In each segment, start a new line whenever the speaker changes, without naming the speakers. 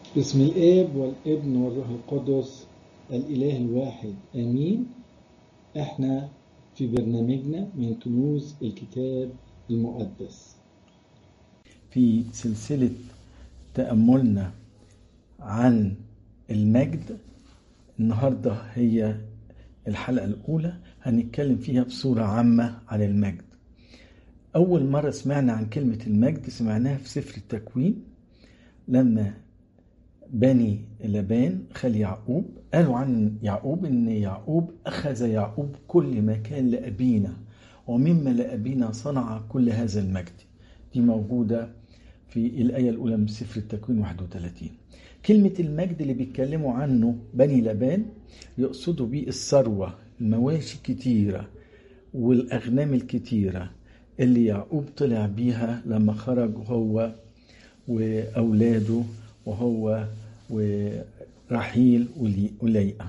بسم الآب والابن والروح القدس الإله الواحد آمين احنا في برنامجنا من كنوز الكتاب المقدس
في سلسلة تأملنا عن المجد النهاردة هي الحلقة الأولى هنتكلم فيها بصورة عامة عن المجد أول مرة سمعنا عن كلمة المجد سمعناها في سفر التكوين لما بني لبان خال يعقوب قالوا عن يعقوب ان يعقوب اخذ يعقوب كل ما كان لابينا ومما لابينا صنع كل هذا المجد دي موجوده في الايه الاولى من سفر التكوين 31 كلمه المجد اللي بيتكلموا عنه بني لبان يقصدوا بيه الثروه المواشي كتيره والاغنام الكتيره اللي يعقوب طلع بيها لما خرج هو واولاده وهو ورحيل وليئة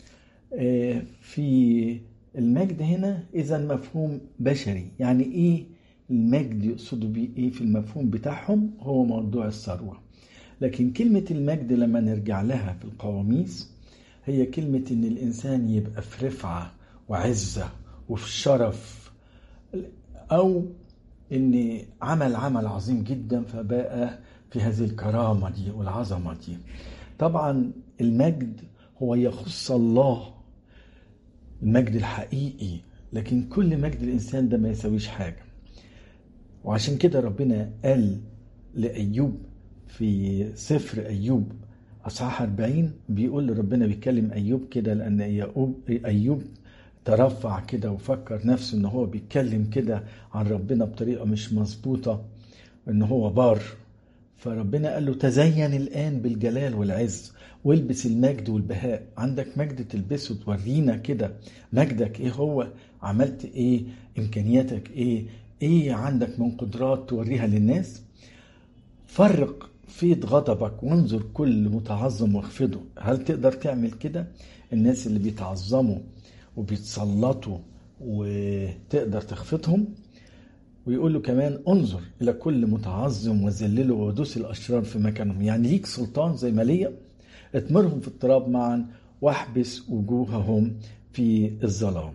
في المجد هنا إذا مفهوم بشري يعني إيه المجد يقصدوا بيه إيه في المفهوم بتاعهم هو موضوع الثروة لكن كلمة المجد لما نرجع لها في القواميس هي كلمة إن الإنسان يبقى في رفعة وعزة وفي شرف أو إن عمل عمل عظيم جدا فبقى في هذه الكرامة دي والعظمة دي طبعا المجد هو يخص الله المجد الحقيقي لكن كل مجد الإنسان ده ما يسويش حاجة وعشان كده ربنا قال لأيوب في سفر أيوب أصحاح 40 بيقول لربنا بيكلم أيوب كده لأن أيوب, أيوب ترفع كده وفكر نفسه إن هو بيتكلم كده عن ربنا بطريقة مش مظبوطة إن هو بار فربنا قال له تزين الآن بالجلال والعز والبس المجد والبهاء عندك مجد تلبسه تورينا كده مجدك ايه هو عملت ايه امكانياتك ايه ايه عندك من قدرات توريها للناس فرق فيض غضبك وانظر كل متعظم واخفضه هل تقدر تعمل كده الناس اللي بيتعظموا وبيتسلطوا وتقدر تخفضهم ويقول له كمان انظر الى كل متعظم وذلله ودوس الاشرار في مكانهم يعني ليك سلطان زي ما ليا اتمرهم في التراب معا واحبس وجوههم في الظلام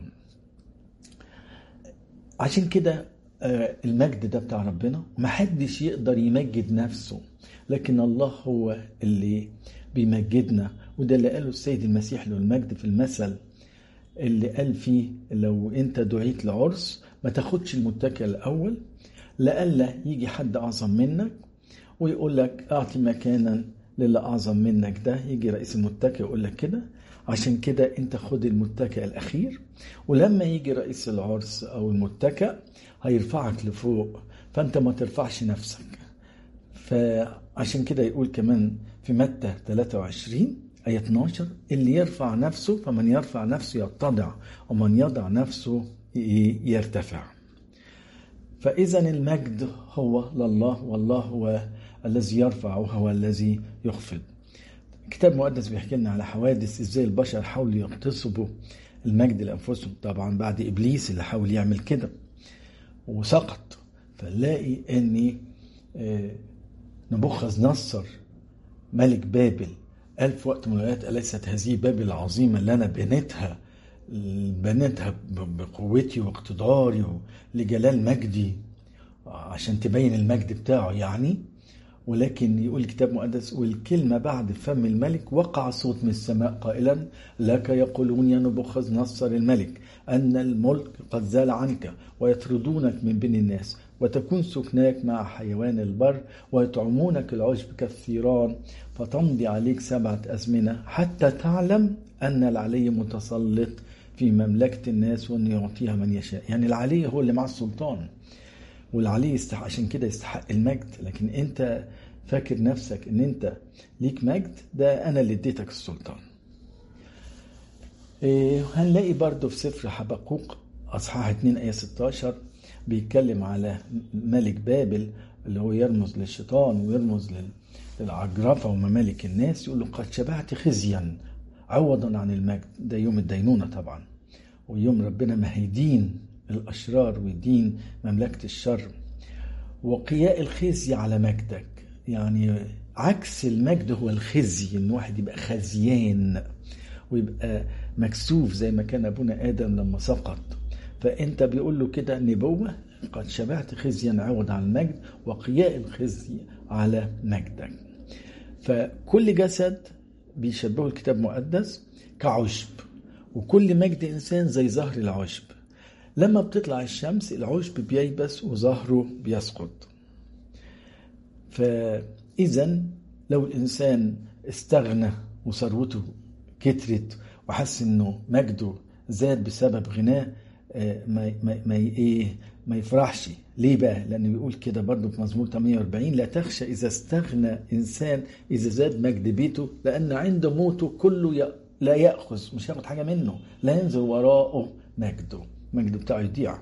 عشان كده المجد ده بتاع ربنا محدش يقدر يمجد نفسه لكن الله هو اللي بيمجدنا وده اللي قاله السيد المسيح له المجد في المثل اللي قال فيه لو انت دعيت لعرس ما تاخدش المتكئ الاول لئلا يجي حد اعظم منك ويقول لك اعطي مكانا للي اعظم منك ده يجي رئيس المتكئ يقول لك كده عشان كده انت خد المتكئ الاخير ولما يجي رئيس العرس او المتكئ هيرفعك لفوق فانت ما ترفعش نفسك فعشان كده يقول كمان في متى 23 آية 12 اللي يرفع نفسه فمن يرفع نفسه يتضع ومن يضع نفسه يرتفع فإذا المجد هو لله والله هو الذي يرفع وهو الذي يخفض الكتاب المقدس بيحكي لنا على حوادث ازاي البشر حاولوا يغتصبوا المجد لانفسهم طبعا بعد ابليس اللي حاول يعمل كده وسقط فنلاقي ان نبوخذ نصر ملك بابل قال في وقت من الاوقات اليست هذه بابل العظيمه اللي انا بنيتها بنيتها بقوتي واقتداري لجلال مجدي عشان تبين المجد بتاعه يعني ولكن يقول الكتاب المقدس والكلمة بعد فم الملك وقع صوت من السماء قائلا لك يقولون يا نبوخذ نصر الملك أن الملك قد زال عنك ويطردونك من بين الناس وتكون سكناك مع حيوان البر ويطعمونك العشب كالثيران فتمضي عليك سبعة أزمنة حتى تعلم أن العلي متسلط في مملكة الناس وأن يعطيها من يشاء يعني العلي هو اللي مع السلطان والعلي يستحق عشان كده يستحق المجد لكن انت فاكر نفسك ان انت ليك مجد ده انا اللي اديتك السلطان إيه هنلاقي برضو في سفر حبقوق اصحاح 2 ايه 16 بيتكلم على ملك بابل اللي هو يرمز للشيطان ويرمز للعجرفه وممالك الناس يقول له قد شبعت خزيا عوضا عن المجد ده يوم الدينونه طبعا ويوم ربنا ما هيدين الأشرار ويدين مملكة الشر وقياء الخزي على مجدك يعني عكس المجد هو الخزي ان واحد يبقى خزيان ويبقى مكسوف زي ما كان ابونا ادم لما سقط فانت بيقول له كده نبوه قد شبعت خزيا عوض عن المجد وقياء الخزي على مجدك فكل جسد بيشبهه الكتاب المقدس كعشب وكل مجد انسان زي زهر العشب لما بتطلع الشمس العشب بييبس وظهره بيسقط فاذا لو الانسان استغنى وثروته كترت وحس انه مجده زاد بسبب غناه ما ما ما ايه ما يفرحش ليه بقى لانه بيقول كده برضه في مزمور 48 لا تخشى اذا استغنى انسان اذا زاد مجد بيته لان عند موته كله لا ياخذ مش هياخد حاجه منه لا ينزل وراءه مجده مجده بتاعه يضيع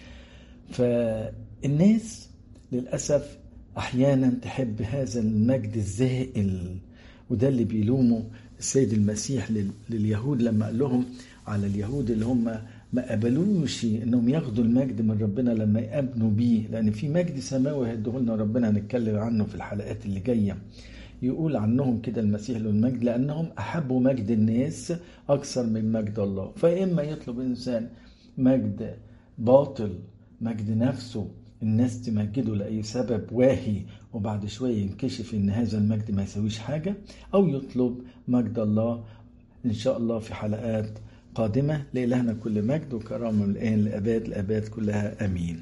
فالناس للاسف احيانا تحب هذا المجد الزائل وده اللي بيلومه السيد المسيح لليهود لما قال لهم على اليهود اللي هم ما قبلوش انهم ياخدوا المجد من ربنا لما يامنوا بيه لان في مجد سماوي هيديه لنا ربنا هنتكلم عنه في الحلقات اللي جايه يقول عنهم كده المسيح له المجد لانهم احبوا مجد الناس اكثر من مجد الله فاما يطلب انسان مجد باطل مجد نفسه الناس تمجده لأي سبب واهي وبعد شوية ينكشف إن هذا المجد ما يسويش حاجة أو يطلب مجد الله إن شاء الله في حلقات قادمة لإلهنا كل مجد وكرامة من الآن لأباد الأباد كلها أمين